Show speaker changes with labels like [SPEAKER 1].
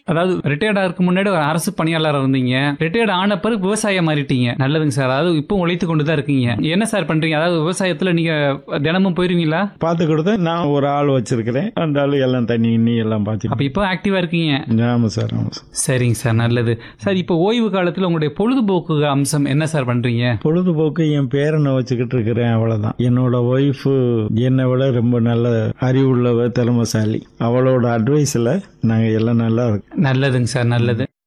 [SPEAKER 1] அதாவது ரிட்டையர்ட் ஆகிறதுக்கு முன்னாடி ஒரு அரசு பணியாளராக இருந்தீங்க ரிட்டையர்ட் ஆன பிறகு விவசாயம் மாறிட்டீங்க நல்லதுங்க சார் அதாவது இப்போ உழைத்து கொண்டு தான் இருக்கீங்க என்ன சார் பண்றீங்க அதாவது விவசாயத்துல நீங்க தினமும் போயிருவீங்களா
[SPEAKER 2] பார்த்து கொடுத்தா நான் ஒரு ஆள் வச்சிருக்கிறேன் அந்த ஆள் எல்லாம் தண்ணி இன்னி எல்லாம்
[SPEAKER 1] அப்ப
[SPEAKER 2] பார்த்து
[SPEAKER 1] இப்போ ஆக்டிவா இருக்கீங்க
[SPEAKER 2] ஆமாம் சார் ஆமாம் சார்
[SPEAKER 1] சரிங்க சார் நல்லது சார் இப்போ ஓய்வு காலத்துல உங்களுடைய பொழுதுபோக்கு அம்சம் என்ன சார் பண்றீங்க
[SPEAKER 2] பொழுதுபோக்கு என் பேரனை வச்சுக்கிட்டு இருக்கிறேன் அவ்வளவுதான் என்னோட ஒய்ஃபு என்னை விட ரொம்ப நல்ல அறிவுள்ளவ திறமசாலி அவளோட அட்வைஸில் நாங்கள் எல்லாம் நல்லா இருக்கோம்
[SPEAKER 1] நல்லதுங்க சார் நல்லது